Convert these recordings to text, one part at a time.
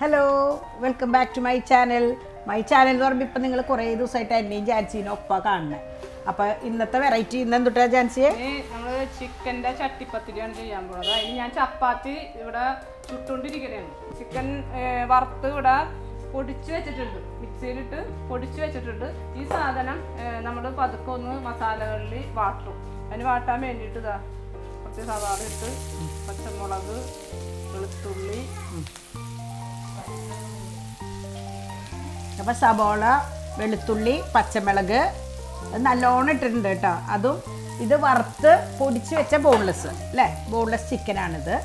Hello welcome back to my channel my channel എന്ന് പറയുമ്പോൾ ഇപ്പം നിങ്ങൾ കുറേ ദിവസമായിട്ട് എന്നെയും ജാൻസീനും ഒപ്പം കാണുന്നത് അപ്പോൾ ഇന്നത്തെ വെറൈറ്റി ഇന്ന് എന്തുട്ടാ ജാൻസിയെ ഇനി നമ്മള് ചിക്കന്റെ ചട്ടിപ്പത്തിരിയാണ് ചെയ്യാൻ പോകുന്നത് അതിന് ഞാൻ ചപ്പാത്തി ഇവിടെ ചുട്ടുകൊണ്ടിരിക്കുകയാണ് ചിക്കൻ വറുത്ത് ഇവിടെ പൊടിച്ച് വെച്ചിട്ടുണ്ട് മിക്സിയിലിട്ട് പൊടിച്ച് വെച്ചിട്ടുണ്ട് ഈ സാധനം നമ്മൾ പതുക്കെ ഒന്ന് മസാലകളിൽ വാട്ടും അതിന് വാട്ടാൻ വേണ്ടിയിട്ട് ഇതാ കുറച്ച് സവാള ഇട്ട് പച്ചമുളക് വെളുത്തുള്ളി അപ്പോൾ സബോള വെളുത്തുള്ളി പച്ചമുളക് അത് നല്ലോണം ഇട്ടിട്ടുണ്ട് കേട്ടോ അതും ഇത് വറുത്ത് പൊടിച്ച് വെച്ച ബോൺലെസ് അല്ലേ ബോൺലെസ് ചിക്കനാണിത്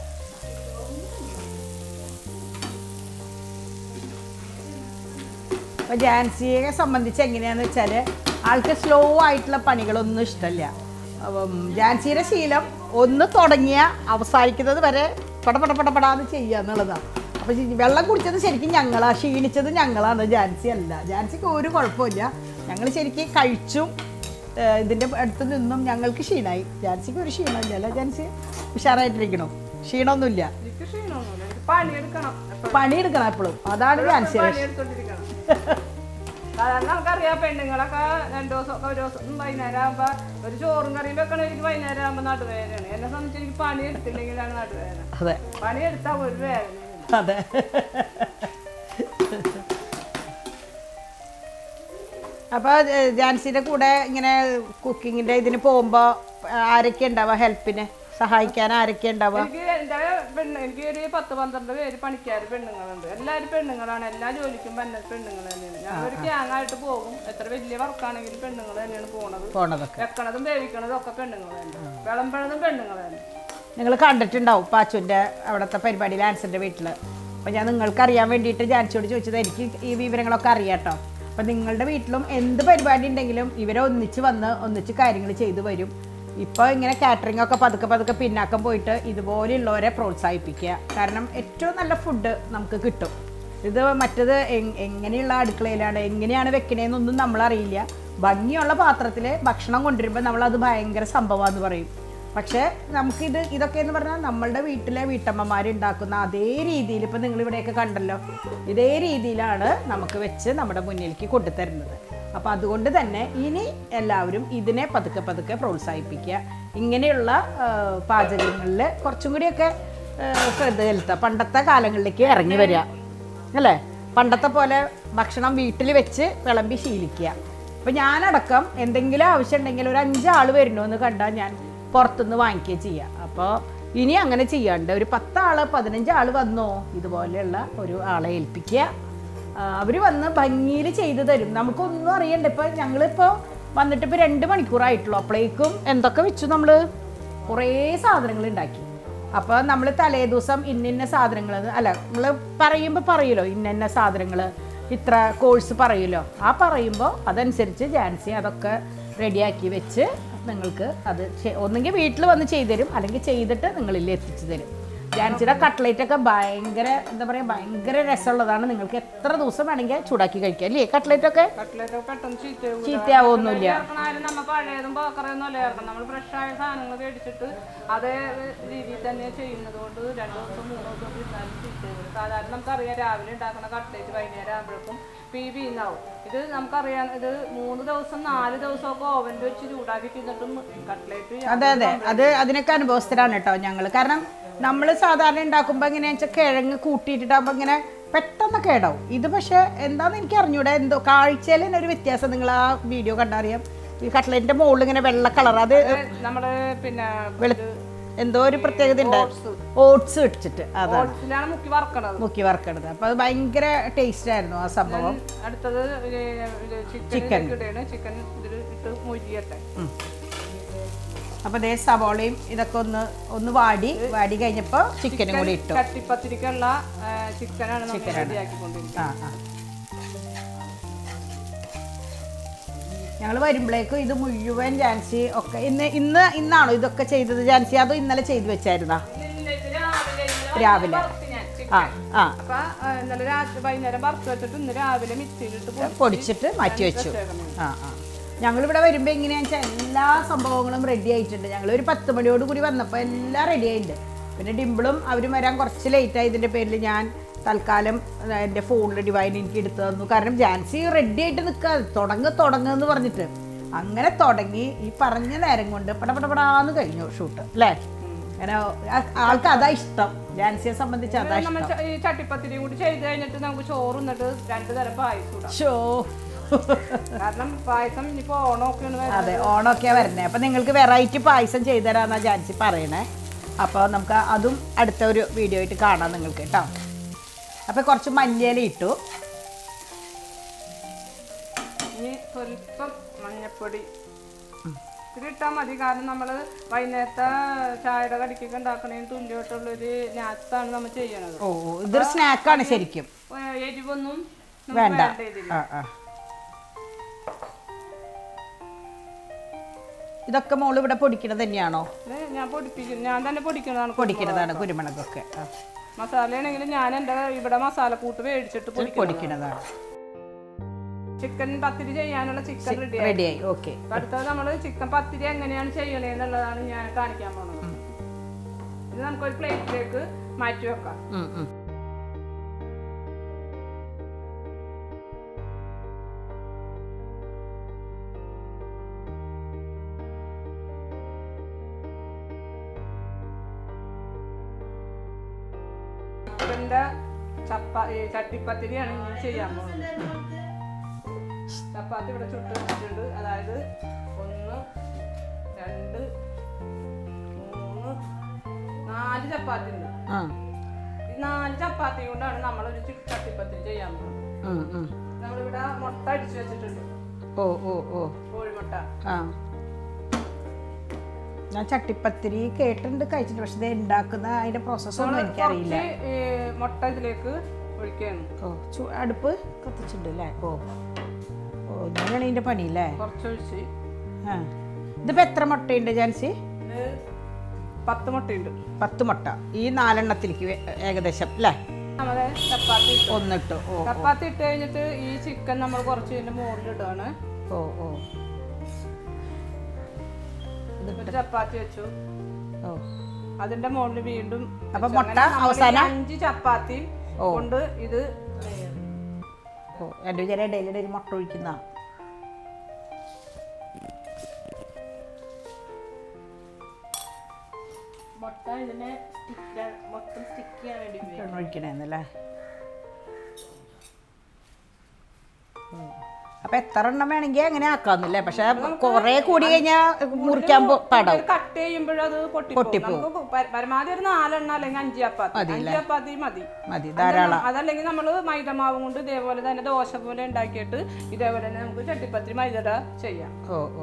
അപ്പോൾ ജാൻസിയെ സംബന്ധിച്ച് എങ്ങനെയാണെന്ന് വെച്ചാൽ ആൾക്ക് സ്ലോ ആയിട്ടുള്ള പണികളൊന്നും ഇഷ്ടമല്ല അപ്പം ജാൻസിയുടെ ശീലം ഒന്ന് തുടങ്ങിയ അവസാനിക്കുന്നത് വരെ പടപട പടപടാന്ന് ചെയ്യുക എന്നുള്ളതാണ് അപ്പോൾ വെള്ളം കുടിച്ചത് ശരിക്കും ഞങ്ങളാണ് ക്ഷീണിച്ചത് ഞങ്ങളാണ് ജാൻസി അല്ല ജാൻസിക്ക് ഒരു കുഴപ്പമില്ല ഞങ്ങൾ ശരിക്കും കഴിച്ചും ഏഹ് ഇതിൻ്റെ അടുത്ത് നിന്നും ഞങ്ങൾക്ക് ക്ഷീണമായി ജാൻസിക്ക് ഒരു ക്ഷീണമില്ല അല്ല ജാൻസി ഉഷാറായിട്ടിരിക്കണോ ക്ഷീണമൊന്നുമില്ല എനിക്ക് ക്ഷീണമൊന്നുമില്ല എനിക്ക് പണിയെടുക്കണം എപ്പോഴും പണിയെടുക്കണം എപ്പോഴും അതാണ് ജാൻസി പണിയെടുത്തോണ്ടിരിക്കണം സാധാരണ നമുക്കറിയാം പെണ്ണുങ്ങളൊക്കെ രണ്ടു ദിവസം ഒക്കെ ഒരു ദിവസം വൈകുന്നേരം ആകുമ്പോ ഒരു ചോറും കറിയും വെക്കണ എനിക്ക് വൈകുന്നേരം ആകുമ്പോ നടുവേദനയാണ് എന്നെ സംബന്ധിച്ച് എനിക്ക് പണി എടുത്തില്ലെങ്കിലാണ് നടുവേദന അതെ പണി എടുത്താൽ ഒരു വേദനയും അതെ അപ്പോൾ ജാൻസിയുടെ കൂടെ ഇങ്ങനെ കുക്കിങ്ങിൻ്റെ ഇതിന് പോകുമ്പോൾ ആരൊക്കെ ഉണ്ടാവുക ഹെൽപ്പിന് സഹായിക്കാൻ ആരൊക്കെ ഉണ്ടാവുക എനിക്ക് എന്റെ പെണ്ണ് എനിക്ക് ഒരു പത്ത് പന്ത്രണ്ട് പേര് പണിക്കാർ പെണ്ണുങ്ങളുണ്ട് എല്ലാവരും പെണ്ണുങ്ങളാണ് എല്ലാ ജോലിക്കും പന്ന പെണ്ണുങ്ങൾ തന്നെയാണ് ഞാൻ ഒരു ഗ്യാങ്ങായിട്ട് പോകും എത്ര വലിയ വർക്കാണെങ്കിലും പെണ്ണുങ്ങൾ തന്നെയാണ് പോണത് പോണതൊക്കെ വെക്കണതും വേവിക്കണതും ഒക്കെ പെണ്ണുങ്ങൾ തന്നെ വിളമ്പണതും പെണ്ണുങ്ങൾ തന്നെ നിങ്ങൾ കണ്ടിട്ടുണ്ടാവും പാച്ചുവിൻ്റെ അവിടുത്തെ പരിപാടി ലാൻസിൻ്റെ വീട്ടിൽ അപ്പോൾ ഞാൻ നിങ്ങൾക്ക് അറിയാൻ വേണ്ടിയിട്ട് ജാൻസിയോട് ചോദിച്ചത് എനിക്ക് ഈ വിവരങ്ങളൊക്കെ അറിയാം കേട്ടോ അപ്പോൾ നിങ്ങളുടെ വീട്ടിലും എന്ത് പരിപാടി ഉണ്ടെങ്കിലും ഇവരെ ഒന്നിച്ച് വന്ന് ഒന്നിച്ച് കാര്യങ്ങൾ ചെയ്തു വരും ഇപ്പോൾ ഇങ്ങനെ കാറ്ററിംഗ് ഒക്കെ പതുക്കെ പതുക്കെ പിന്നാക്കം പോയിട്ട് ഇതുപോലെയുള്ളവരെ പ്രോത്സാഹിപ്പിക്കുക കാരണം ഏറ്റവും നല്ല ഫുഡ് നമുക്ക് കിട്ടും ഇത് മറ്റത് എങ്- എങ്ങനെയുള്ള അടുക്കളയിലാണ് എങ്ങനെയാണ് വെക്കണേന്നൊന്നും നമ്മളറിയില്ല ഭംഗിയുള്ള പാത്രത്തിൽ ഭക്ഷണം കൊണ്ടുവരുമ്പോൾ നമ്മളത് ഭയങ്കര സംഭവമാണെന്ന് പറയും പക്ഷേ നമുക്കിത് ഇതൊക്കെ എന്ന് പറഞ്ഞാൽ നമ്മളുടെ വീട്ടിലെ വീട്ടമ്മമാർ ഉണ്ടാക്കുന്ന അതേ രീതിയിൽ ഇപ്പം നിങ്ങൾ ഇവിടെയൊക്കെ കണ്ടല്ലോ ഇതേ രീതിയിലാണ് നമുക്ക് വെച്ച് നമ്മുടെ മുന്നിലേക്ക് കൊണ്ടുതരുന്നത് അപ്പോൾ അതുകൊണ്ട് തന്നെ ഇനി എല്ലാവരും ഇതിനെ പതുക്കെ പതുക്കെ പ്രോത്സാഹിപ്പിക്കുക ഇങ്ങനെയുള്ള പാചകങ്ങളിൽ കുറച്ചും കൂടിയൊക്കെ ആ, ശ്രദ്ധ ചെലുത്തുക പണ്ടത്തെ കാലങ്ങളിലേക്ക് ഇറങ്ങി വരിക അല്ലേ പണ്ടത്തെ പോലെ ഭക്ഷണം വീട്ടിൽ വെച്ച് വിളമ്പി ശീലിക്കുക അപ്പോൾ ഞാനടക്കം എന്തെങ്കിലും ആവശ്യം ഉണ്ടെങ്കിൽ ഒരു അഞ്ചാൾ വരുന്നു എന്ന് കണ്ടാൽ ഞാൻ പുറത്തുനിന്ന് വാങ്ങിക്കുകയും ചെയ്യാം അപ്പോൾ ഇനി അങ്ങനെ ചെയ്യാണ്ട് ഒരു പത്താൾ പതിനഞ്ചാൾ വന്നോ ഇതുപോലെയുള്ള ഒരു ആളെ ഏൽപ്പിക്കുക അവർ വന്ന് ഭംഗിയിൽ ചെയ്തു തരും നമുക്കൊന്നും അറിയണ്ട ഇപ്പം ഞങ്ങളിപ്പോൾ വന്നിട്ട് ഇപ്പോൾ രണ്ട് മണിക്കൂറായിട്ടുള്ളൂ അപ്പോഴേക്കും എന്തൊക്കെ വെച്ചു നമ്മൾ കുറേ സാധനങ്ങൾ ഉണ്ടാക്കി അപ്പോൾ നമ്മൾ തലേ ദിവസം ഇന്നിന്ന സാധനങ്ങൾ അല്ല നമ്മൾ പറയുമ്പോൾ പറയുമല്ലോ ഇന്നിന്ന സാധനങ്ങൾ ഇത്ര കോഴ്സ് പറയുമല്ലോ ആ പറയുമ്പോൾ അതനുസരിച്ച് ജാൻസി അതൊക്കെ റെഡിയാക്കി വെച്ച് നിങ്ങൾക്ക് അത് ചെ- ഒന്നെങ്കിൽ വീട്ടിൽ വന്ന് ചെയ്തു തരും അല്ലെങ്കിൽ ചെയ്തിട്ട് നിങ്ങളിൽ എത്തിച്ചു തരും ജാൻസിയുടെ കട്ട്ലേറ്റ് ഒക്കെ ഭയങ്കര എന്താ പറയുക ഭയങ്കര രസമുള്ളതാണ് നിങ്ങൾക്ക് എത്ര ദിവസം വേണമെങ്കിൽ ചൂടാക്കി കഴിക്കാം അല്ലേ കട്ട്ലേറ്റ് ഒക്കെ കട്ട്ലറ്റ് ഒക്കെ പെട്ടെന്ന് ചീത്തയാവും ചീത്തയാവൊന്നുമില്ല ചേർക്കണായാലും നമ്മ പഴയതും പോക്കറയൊന്നും അല്ല ചേർക്കണം നമ്മൾ ഫ്രഷ് ആയ സാധനങ്ങൾ മേടിച്ചിട്ട് അതേ രീതിയിൽ തന്നെ ചെയ്യുന്നത് കൊണ്ട് രണ്ട് ദിവസം മൂന്ന് ദിവസം ഒക്കെ ഇരുന്നാലും ചീത്തയാവും സാധാരണ നമുക്കറിയാം രാവിലെ ഉണ്ടാക്കുന്ന കട്ട്ലേറ്റ് വൈകുന്നേരം ആകുമ്പോഴേക്കും പി ബി എന്നാവും ഇത് നമുക്കറിയാം ഇത് മൂന്ന് ദിവസം നാല് ദിവസമൊക്കെ ഓവനിൽ വെച്ച് ചൂടാക്കി തിന്നിട്ടും കട്ട്ലേറ്റ് അതെ അതെ അത് അതിനൊക്കെ അനുഭവസ്ഥരാണ് കേട്ടോ ഞങ്ങൾ കാരണം നമ്മൾ സാധാരണ ഉണ്ടാക്കുമ്പോൾ എങ്ങനെയാണെന്ന് വെച്ചാൽ കിഴങ്ങ് കൂട്ടിയിട്ടിട്ടാകുമ്പോൾ ഇങ്ങനെ പെട്ടെന്ന് കേടാവും ഇത് പക്ഷേ എന്താന്ന് എനിക്ക് അറിഞ്ഞൂടെ എന്തോ കാഴ്ചയിൽ തന്നെ ഒരു വ്യത്യാസം നിങ്ങൾ ആ വീഡിയോ കണ്ടറിയാം ഈ കട്ട്ലറ്റിൻ്റെ മുകളിൽ ഇങ്ങനെ വെള്ള കളർ അത് നമ്മള് പിന്നെ വെളു എന്തോ ഒരു പ്രത്യേകത ഉണ്ട് ഓട്സ് ഇട്ടിട്ട് അതാണ് ഓട്സിലാണ് മുക്കി വറക്കണത് മുക്കി വറുക്കണത് അപ്പോൾ അത് ഭയങ്കര ടേസ്റ്റ് ആയിരുന്നു ആ സംഭവം അടുത്തത് ചിക്കൻ ഇടയാണ് ചിക്കൻ ഇതിൽ ഇട്ട് മൊരിയട്ടെ അപ്പോൾ ദേ സവോളയും ഇതൊക്കെ ഒന്ന് ഒന്ന് വാടി വാടി കഴിഞ്ഞപ്പോൾ ചിക്കനും കൂടി ഇട്ടു കട്ടിപ്പത്തിരിക്കുള്ള ചിക്കനാണ് നമ്മൾ റെഡിയാക്കിക്കൊണ്ടിരിക്കുന്നത് ആ ആ ഞങ്ങൾ വരുമ്പോഴേക്കും ഇത് മുഴുവൻ ജാൻസി ഒക്കെ ഇന്ന് ഇന്ന് ഇന്നാണോ ഇതൊക്കെ ചെയ്തത് ജാൻസി അതോ ഇന്നലെ ചെയ്തു വെച്ചായിരുന്നാ രാവിലെ ആ ആ അപ്പൊ ആ, ഇന്നലെ രാത്രി വൈകുന്നേരം വറുത്ത് വെച്ചിട്ട് ഇന്ന് രാവിലെ മിക്സിയിലിട്ട് പൊടി- പൊടിച്ചിട്ട് മാറ്റി വെച്ചു ആ ആ ഞങ്ങളിവിടെ വരുമ്പോൾ എങ്ങനെയാണെന്ന് വെച്ചാൽ എല്ലാ സംഭവങ്ങളും റെഡി ആയിട്ടുണ്ട് ഞങ്ങൾ ഒരു പത്ത് മണിയോട് കൂടി വന്നപ്പോൾ എല്ലാം റെഡി ആയിട്ടുണ്ട് പിന്നെ ഡിമ്പിളും അവരും വരാൻ കുറച്ച് ലേറ്റ് ആയതിൻ്റെ പേരിൽ ഞാൻ തൽക്കാലം എൻ്റെ ഫോണിൽ ഡിവൈൻ എനിക്ക് എടുത്തു തന്നു കാരണം ജാൻസി റെഡി ആയിട്ട് നിൽക്കുക തുടങ്ങ് തുടങ്ങുക എന്ന് പറഞ്ഞിട്ട് അങ്ങനെ തുടങ്ങി ഈ പറഞ്ഞ നേരം കൊണ്ട് പടപടപടാന്ന് കഴിഞ്ഞു ഷൂട്ട് അല്ലേ അങ്ങനെ ആ- ആൾക്ക് അതാ ഇഷ്ടം ജാൻസിയെ സംബന്ധിച്ച് അതാ നമ്മൾ ഇഷ്ടം ഈ ചട്ടിപ്പത്തിരി കൂടി ചെയ്ത് കഴിഞ്ഞിട്ട് നമുക്ക് ചോറ് എന്നിട്ട് രണ്ടു തരം പായസം ഇടാം ഷോ കാരണം പായസം ഇനിയിപ്പോ ഓണമൊക്കെയാണ് വരുന്നത് അതെ ഓണമൊക്കെയാണ് വരുന്നത് അപ്പം നിങ്ങൾക്ക് വെറൈറ്റി പായസം ചെയ്തു തരാമെന്നാണ് ജാൻസി പറയണേ അപ്പോൾ നമുക്ക് അതും അടുത്ത ഒരു വീഡിയോ ആയിട്ട് കാണാം നിങ്ങൾക്ക് കേട്ടോ അപ്പോൾ കുറച്ച് മല്ലിയില ഇട്ടു ഇനി സ്വല്പം മഞ്ഞപ്പൊടി ഇത്തിരി ഇട്ടാൽ മതി കാരണം നമ്മൾ വൈകുന്നേരത്തെ ചായയുടെ കടിക്കൊക്കെ ഉണ്ടാക്കണതിന് തുല്യമായിട്ടുള്ളൊരു നാച്ചാണ് നമ്മൾ ചെയ്യണത് ഓ ഓ, ഇതൊരു സ്നാക്കാണ് ശരിക്കും ഏ, എരിവൊന്നും നമുക്ക് വേണ്ട വേണ്ട ഇതില് ആ ആ ഇതൊക്കെ മോള് ഇവിടെ പൊടിക്കണത് തന്നെയാണോ ഇത് ഞാൻ പൊടിപ്പിക്കും ഞാൻ തന്നെ പൊടിക്കുന്നതാണ് പൊടിക്കണതാണ് കുരുമുളകൊക്കെ ആ, മസാലയാണെങ്കിൽ ഞാൻ എൻ്റെ ഇവിടെ മസാലക്കൂട്ട് മേടിച്ചിട്ട് പൊടിക്കും പൊടിക്കണതാണ് ചിക്കൻ പത്തിരി ചെയ്യാനുള്ള ചിക്കൻ റെഡി റെഡിയായി ഓക്കെ അടുത്തത് നമ്മൾ ചിക്കൻ പത്തിരി എങ്ങനെയാണ് ചെയ്യണേന്നുള്ളതാണ് ഞാൻ കാണിക്കാൻ പോകുന്നത് ഇത് നമുക്കൊരു പ്ലേറ്റിലേക്ക് മാറ്റി വെക്കാം ചിക്കൻ്റെ ചപ്പ ഈ ചട്ടിപ്പത്തിരിയാണ് ഞാൻ ചെയ്യാൻ പോകുന്നത് ചപ്പാത്തി ഇവിടെ ചുട്ട് വെച്ചിട്ടുണ്ട് അതായത് ഒന്ന് രണ്ട് മൂന്ന് നാല് ചപ്പാത്തി ഉണ്ട് ആ ഈ നാല് ചപ്പാത്തി കൊണ്ടാണ് നമ്മളൊരു ചി- ചട്ടിപ്പത്തിരി ചെയ്യാൻ പോകുന്നത് ഉം, ഉം. നമ്മളിവിടെ മുട്ട അടിച്ചു വെച്ചിട്ടുണ്ട് ഓ ഓ ഓ കോഴിമുട്ട ആ ഞാൻ ചട്ടിപ്പത്തിരി കേട്ടിട്ടുണ്ട് കഴിച്ചിട്ടുണ്ട് പക്ഷെ ഇത് ഉണ്ടാക്കുന്ന അതിന്റെ പ്രോസസ്സ് ഒന്നും എനിക്കറിയില്ല കുറച്ച് ഈ മുട്ട ഇതിലേക്ക് ഒഴിക്കുകയാണ് ഓ ചു അടുപ്പ് കത്തിച്ചിട്ടുണ്ട് അല്ലേ ഓ ഓ ഇങ്ങനെയാണ് ഇതിന്റെ പണിയില്ലേ കുറച്ചൊഴിച്ച് ആ ഇതിപ്പോ എത്ര മുട്ടയുണ്ട് ജാൻസി ഇത് പത്ത് മുട്ടയുണ്ട് പത്ത് മുട്ട ഈ നാലെണ്ണത്തിലേക്ക് വേ- ഏകദേശം അല്ലേ നമ്മളെ ചപ്പാത്തി ഇട്ടു ഒന്നിട്ടു ഓ ചപ്പാത്തി ഇട്ട് കഴിഞ്ഞിട്ട് ഈ ചിക്കൻ നമ്മൾ കുറച്ച് ഇതിന്റെ മുകളിൽ ഇടുകയാണ് ഓ ഓ ഒരു ചപ്പാത്തി വെച്ചു ഓ അതിന്റെ മുകളിൽ വീണ്ടും അപ്പൊ വെച്ചു. മുട്ട അങ്ങനെ നമ്മള് ഈ അവസാനം? അഞ്ച് ചപ്പാത്തി ഓ. കൊണ്ട് ഇത് ഓ എൻ്റെ വിചാരം ഇടയിൽ ഇടയിൽ മുട്ട ഒഴിക്കുന്ന മുട്ട ഇതിനെ മൊത്തം സ്റ്റിക്ക് ചെയ്യാൻ വേണ്ടി ഒഴിക്കണേന്നല്ലേ അപ്പൊ എത്ര എണ്ണം വേണമെങ്കിൽ അങ്ങനെ ആക്കാന്നില്ലേ പക്ഷെ കുറെ കൂടി കഴിഞ്ഞാൽ മുറിക്കാൻ പോ- പാടാവും കട്ട് ചെയ്യുമ്പോഴും അത് പൊട്ടിപ്പോകും നമുക്ക് പര- പരമാവധി ഒരു നാലെണ്ണ അല്ലെങ്കിൽ അഞ്ച് ചപ്പാത്തി അഞ്ച് ചപ്പാത്തി മതി മതി ധാരാളം അതല്ലെങ്കിൽ നമ്മൾ മൈദമാവ് കൊണ്ട് ഇതേപോലെ തന്നെ ദോശ പോലെ ഉണ്ടാക്കിയിട്ട് ഇതേപോലെ തന്നെ നമുക്ക് ചട്ടിപ്പത്തിരി മൈദട ചെയ്യാം ഓ ഓ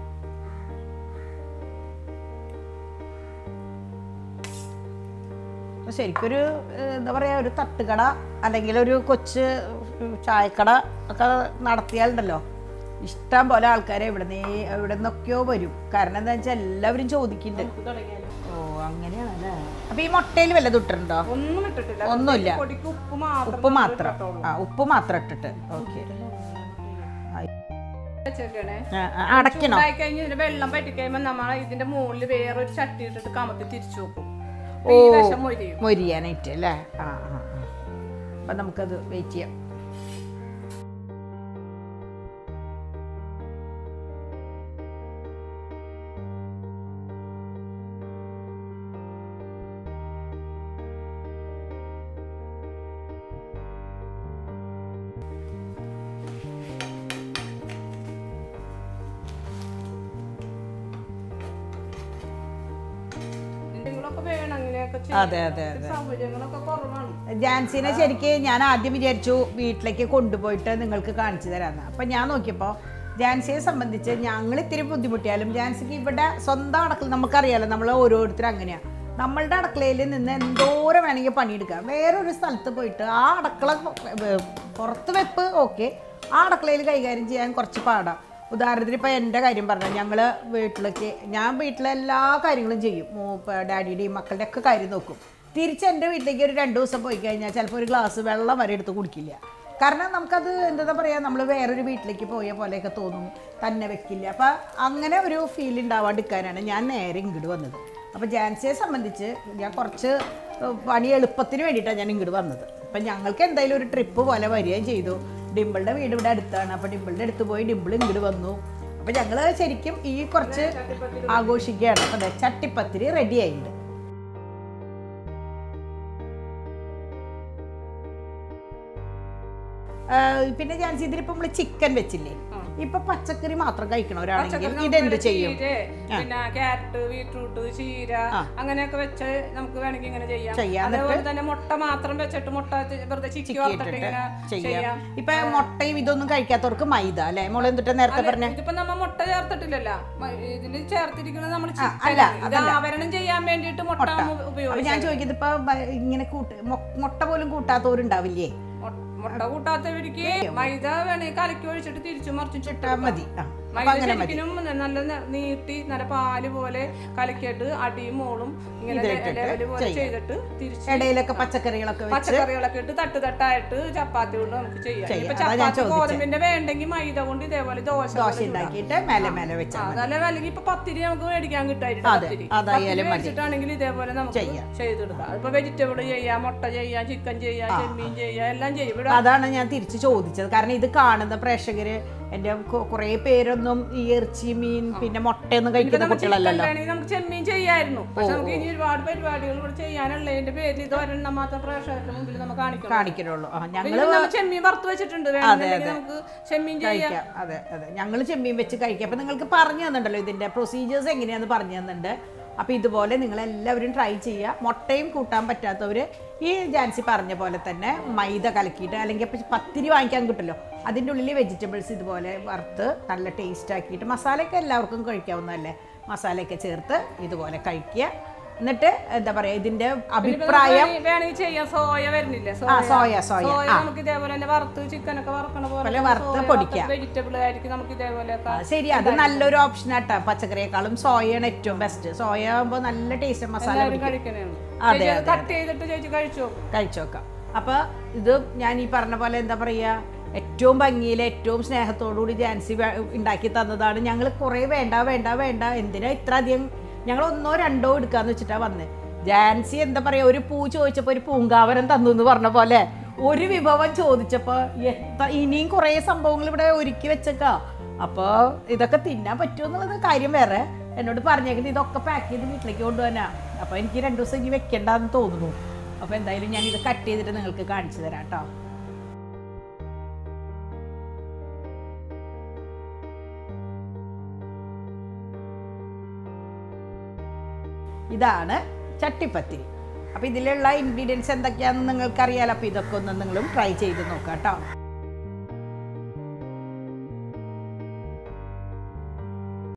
അപ്പൊ ശരിക്കൊരു ഏഹ്, എന്താ പറയാ ഒരു തട്ടുകട അല്ലെങ്കിൽ ഒരു കൊച്ച് ചായക്കട ഒക്കെ നടത്തിയാലുണ്ടല്ലോ ഇഷ്ടം പോലെ ആൾക്കാരെ ഇവിടെ നിന്ന് എവിടെ നിന്നൊക്കെയോ വരും കാരണം എന്താ വെച്ചാൽ എല്ലാവരും ചോദിക്കുന്നുണ്ട് നമുക്ക് തുടങ്ങിയാലോ ഓ അങ്ങനെയാണല്ലേ അപ്പൊ ഈ മുട്ടയിൽ വല്ലതും ഇട്ടിട്ടുണ്ടോ ഒന്നും ഇട്ടിട്ടില്ല ഒന്നുമില്ല പൊടിക്ക് ഉപ്പ് മാത്രം ഉപ്പ് മാത്രം ആ ഉപ്പ് മാത്രം ഇട്ടിട്ട് ഓക്കെ വെച്ചേക്കണേ അടയ്ക്കണോ ചൂടായി കഴിഞ്ഞ് ഇതിന്റെ വെള്ളം പറ്റി കഴിയുമ്പോൾ നമ്മൾ ഇതിന്റെ മുകളിൽ വേറൊരു ചട്ടി ഇട്ടിട്ട് കമത്തി തിരിച്ചു വെക്കും അപ്പൊ ഈ വശം മൊരിയും മൊരിയാനായിട്ട് അല്ലേ ആ ആ ആ അപ്പം നമുക്കത് വെയിറ്റ് ചെയ്യാം എന്തെങ്കിലുമൊക്കെ വേണം അങ്ങനെയൊക്കെ അതെ അതെ ചെയ്യാൻ. സൗകര്യങ്ങളൊക്കെ കുറവാണ് ജാൻസിനെ ശരിക്ക് ഞാൻ ആദ്യം വിചാരിച്ചു വീട്ടിലേക്ക് കൊണ്ടുപോയിട്ട് നിങ്ങൾക്ക് കാണിച്ചു തരാമെന്ന് അപ്പം ഞാൻ നോക്കിയപ്പോൾ ജാൻസിയെ സംബന്ധിച്ച് ഞങ്ങൾ ഇത്തിരി ബുദ്ധിമുട്ടിയാലും ജാൻസിക്ക് ഇവിടെ സ്വന്തം അടക്കള നമുക്കറിയാലോ നമ്മൾ ഓരോരുത്തരും അങ്ങനെയാണ് നമ്മളുടെ അടുക്കളയിൽ നിന്ന് എന്തോരം വേണമെങ്കിൽ പണിയെടുക്കാം വേറൊരു സ്ഥലത്ത് പോയിട്ട് ആ അടുക്കള വെ- പുറത്ത് വെപ്പ് ഓക്കെ ആ അടുക്കളയിൽ കൈകാര്യം ചെയ്യാൻ കുറച്ച് പാടാണ് ഉദാഹരണത്തിന് ഇപ്പോൾ എൻ്റെ കാര്യം പറഞ്ഞാൽ ഞങ്ങൾ വീട്ടിലേക്ക് ഞാൻ വീട്ടിലെ എല്ലാ കാര്യങ്ങളും ചെയ്യും മൂപ്പ ഡാഡിയുടെയും മക്കളുടെ ഒക്കെ കാര്യം നോക്കും തിരിച്ച് എൻ്റെ വീട്ടിലേക്ക് ഒരു രണ്ട് ദിവസം പോയി കഴിഞ്ഞാൽ ചിലപ്പോൾ ഒരു ഗ്ലാസ് വെള്ളം വരെ എടുത്ത് കുടിക്കില്ല കാരണം നമുക്കത് എന്താ പറയുക നമ്മൾ വേറൊരു വീട്ടിലേക്ക് പോയ പോലെയൊക്കെ തോന്നും തന്നെ വെക്കില്ല അപ്പം അങ്ങനെ ഒരു ഫീൽ ഉണ്ടാവാണ്ടിരിക്കാനാണ് ഞാൻ നേരെ ഇങ്ങോട്ട് വന്നത് അപ്പോൾ ജാൻസിയെ സംബന്ധിച്ച് ഞാൻ കുറച്ച് ഏഹ്, പണി എളുപ്പത്തിന് വേണ്ടിയിട്ടാണ് ഞാൻ ഇങ്ങോട്ട് വന്നത് അപ്പം ഞങ്ങൾക്ക് എന്തായാലും ഒരു ട്രിപ്പ് പോലെ വരികയും ചെയ്തു ഡിമ്പിളുടെ വീട് ഇവിടെ അടുത്താണ് അപ്പോൾ ഡിമ്പിളുടെ അടുത്ത് പോയി ഡിമ്പിൾ ഇങ്ങോട്ട് വന്നു അപ്പോൾ ഞങ്ങൾ ശരിക്കും ഈ കുറച്ച് ആഘോഷിക്കുകയാണ് അപ്പോൾ അതെ ചട്ടിപ്പത്തിരി റെഡി ആയിട്ടുണ്ട് ആ, പിന്നെ ഞാൻ ഇതിലിപ്പോ നമ്മള് ചിക്കൻ വെച്ചില്ലേ ഇപ്പൊ പച്ചക്കറി മാത്രം കഴിക്കണവരാണെങ്കിൽ ഇതെന്ത് ചെയ്യും ചീര, പിന്നെ ക്യാരറ്റ് ബീട്രൂട്ട് ചീര അങ്ങനെയൊക്കെ വെച്ച് നമുക്ക് വേണമെങ്കിൽ ഇങ്ങനെ ചെയ്യാം ചെയ്യാം. അതേപോലെ തന്നെ മുട്ട മാത്രം വെച്ചിട്ട് മുട്ട ചി- വെറുതെ ചിക്കി വറുത്തിട്ട് ഇങ്ങനെ ചെയ്യാം ചെയ്യാം ഇപ്പൊ മുട്ടയും ഇതൊന്നും കഴിക്കാത്തവർക്ക് മൈദ അല്ലെ മോളെ എന്തിട്ട് നേരത്തെ പറഞ്ഞ ഇതിപ്പോ നമ്മ മുട്ട ചേർത്തിട്ടില്ലല്ലോ മ- ഇതില് ചേർത്തിരിക്കുന്നത് നമ്മൾ അല്ല, ഇത് ആവരണം ചെയ്യാൻ വേണ്ടിയിട്ട് മുട്ട അപ്പൊ ഉപയോഗിക്കും ഞാൻ ചോദിക്കുന്നത് ഇപ്പൊ ബ- ഇങ്ങനെ കൂട്ട് മൊ- മുട്ട പോലും കൂട്ടാത്തവരുണ്ടാവില്ലേ മുട്ട കൂട്ടാത്തവർക്ക് മൈദ വേണമെങ്കിൽ കലക്കി ഒഴിച്ചിട്ട് തിരിച്ചു മറിച്ചു ചുട്ടാ ആ, മതി ആ. അപ്പൊ മൈദ അങ്ങനെ മതി ശരിക്കും നല്ല ന- നീട്ടി നല്ല പാല് പോലെ കലക്കിയിട്ട് അടിയും മോളും ഇങ്ങനെ ലെവല് പോലെ ചെയ്തിട്ട് തിരിച്ച് ഇടയിലൊക്കെ പച്ചക്കറികളൊക്കെ വെച്ച് പച്ചക്കറികളൊക്കെ ഇട്ട് തട്ട് തട്ടായിട്ട് ചപ്പാത്തി കൊണ്ട് നമുക്ക് ചെയ്യാം ചെയ്യാം. ഇപ്പൊ അതാ ഞാൻ ചപ്പാത്തി ചോദിച്ചത്. ഗോതമ്പിന്റെ വേണ്ടെങ്കിൽ മൈദ കൊണ്ട് ഇതേപോലെ ദോശ ദോശ ഉണ്ടാക്കിയിട്ട് മേലെ മേലെ വെച്ചാൽ മതി അതല്ല അല്ലെങ്കിൽ ഇപ്പൊ പത്തിരി നമുക്ക് മേടിക്കാൻ കിട്ടായിരുന്നു അതെ, പത്തിരി അതായാലും മതി. മേടിച്ചിട്ടാണെങ്കിൽ ഇതേപോലെ നമുക്ക് ചെയ്യാം. ചെയ്തെടുക്കാം ഇപ്പൊ വെജിറ്റബിൾ ചെയ്യാം മുട്ട ചെയ്യാം ചിക്കൻ ചെയ്യാം ചെമ്മീൻ ചെയ്യാം എല്ലാം ചെയ്യും ഇവിടെ അതാണ് ഞാൻ തിരിച്ചു ചോദിച്ചത് കാരണം ഇത് കാണുന്ന പ്രേക്ഷകര് എന്റെ കൊ- കുറേ പേരൊന്നും ഈ ഇറച്ചി മീൻ പിന്നെ മുട്ടയൊന്നും കഴിക്കുന്ന കുട്ടികളല്ലല്ലോ വേണമെങ്കിൽ നമുക്ക് ചെമ്മീൻ ചെയ്യായിരുന്നു പക്ഷെ നമുക്ക് ഇനി ഒരുപാട് പരിപാടികൾ ഇവിടെ ചെയ്യാനുള്ളതിന്റെ പേരിൽ ഇത് ഒരെണ്ണം മാത്രം പ്രേക്ഷകരുടെ മുമ്പിൽ നമുക്ക് കാണിക്കണം കാണിക്കണുള്ളൂ ആ ഞങ്ങൾ പിന്നെ നമ്മൾ ചെമ്മീൻ വറുത്ത് വെച്ചിട്ടുണ്ട് വേണമെന്നുണ്ടെങ്കിൽ നമുക്ക് ചെമ്മീൻ ചെയ്യാം കഴിക്കാം അതെ അതെ ഞങ്ങൾ ചെമ്മീൻ വെച്ച് കഴിക്കാം അപ്പം നിങ്ങൾക്ക് പറഞ്ഞു തന്നിട്ടുണ്ടല്ലോ ഇതിൻ്റെ പ്രൊസീജിയേഴ്സ് എങ്ങനെയാണെന്ന് പറഞ്ഞു തന്നിട്ടുണ്ട് അപ്പോൾ ഇതുപോലെ നിങ്ങൾ എല്ലാവരും ട്രൈ ചെയ്യുക മുട്ടയും കൂട്ടാൻ പറ്റാത്തവർ ഈ ജാൻസി പറഞ്ഞ പോലെ തന്നെ മൈദ കലക്കിയിട്ട് അല്ലെങ്കിൽ ഇപ്പം പത്തിരി വാങ്ങിക്കാൻ കിട്ടുമല്ലോ അതിൻ്റെ ഉള്ളിൽ വെജിറ്റബിൾസ് ഇതുപോലെ വറുത്ത് നല്ല ടേസ്റ്റ് ആക്കിയിട്ട് മസാലയൊക്കെ എല്ലാവർക്കും കഴിക്കാവുന്നതല്ലേ മസാലയൊക്കെ ചേർത്ത് ഇതുപോലെ കഴിക്കുക എന്നിട്ട് എന്താ പറയുക ഇതിൻ്റെ അഭിപ്രായം വേണമെങ്കിൽ ചെയ്യാം സോയ വരുന്നില്ല ആ സോയ സോയ സോയ നമുക്ക് ഇതേപോലെ തന്നെ വറുത്ത് ചിക്കൻ ഒക്കെ വറക്കണ പോലെ പോലെ വറുത്ത് പൊടിക്കാം. വെജിറ്റബിൾ ആയിരിക്കും നമുക്ക് ഇതേപോലെ ആ, ശരി അത് നല്ലൊരു ഓപ്ഷൻ ആട്ടാ പച്ചക്കറിയേക്കാളും സോയയാണ് ഏറ്റവും ബെസ്റ്റ് സോയ ആകുമ്പോൾ നല്ല ടേസ്റ്റ് മസാല പിടിക്കും. കഴിക്കണേണ് അതെ, ചേച്ചി അത് കട്ട് ചെയ്തിട്ട് ചേച്ചി കഴിച്ചോ കഴിച്ചു നോക്കാം അപ്പൊ ഇത് ഞാൻ ഈ പറഞ്ഞ പോലെ എന്താ പറയാ ഏറ്റവും ഭംഗിയിൽ ഏറ്റവും സ്നേഹത്തോടുകൂടി ജാൻസി വേ- ഉണ്ടാക്കി തന്നതാണ് ഞങ്ങൾ കുറേ വേണ്ട വേണ്ട വേണ്ട എന്തിനാ ഇത്ര അധികം ഞങ്ങൾ ഒന്നോ രണ്ടോ എടുക്കാന്ന് വെച്ചിട്ടാ വന്നത് ജാൻസി എന്താ പറയാ ഒരു പൂ ചോദിച്ചപ്പോൾ ഒരു പൂങ്കാവനം തന്നു എന്ന് പറഞ്ഞ പോലെ ഒരു വിഭവം ചോദിച്ചപ്പോൾ എത്ര ഇനിയും കുറേ സംഭവങ്ങൾ ഇവിടെ ഒരുക്കി വെച്ചേക്കാ അപ്പോൾ ഇതൊക്കെ തിന്നാൻ പറ്റുമോ എന്നുള്ളത് കാര്യം വേറെ എന്നോട് പറഞ്ഞേക്കുന്നത് ഇതൊക്കെ പാക്ക് ചെയ്ത് വീട്ടിലേക്ക് കൊണ്ടുപോകാനാ അപ്പോൾ എനിക്ക് രണ്ട് ദിവസം ഇനി വെക്കണ്ടെന്ന് തോന്നുന്നു അപ്പോൾ എന്തായാലും ഞാൻ ഇത് കട്ട് ചെയ്തിട്ട് നിങ്ങൾക്ക് കാണിച്ചു തരാം കേട്ടോ ഇതാണ് ചട്ടിപ്പത്തിരി അപ്പോൾ ഇതിലുള്ള ഇൻഗ്രീഡിയൻസ് എന്തൊക്കെയാണെന്ന് നിങ്ങൾക്കറിയാലോ അപ്പോൾ ഇതൊക്കെ ഒന്ന് നിങ്ങളും ട്രൈ ചെയ്ത് നോക്കാം കേട്ടോ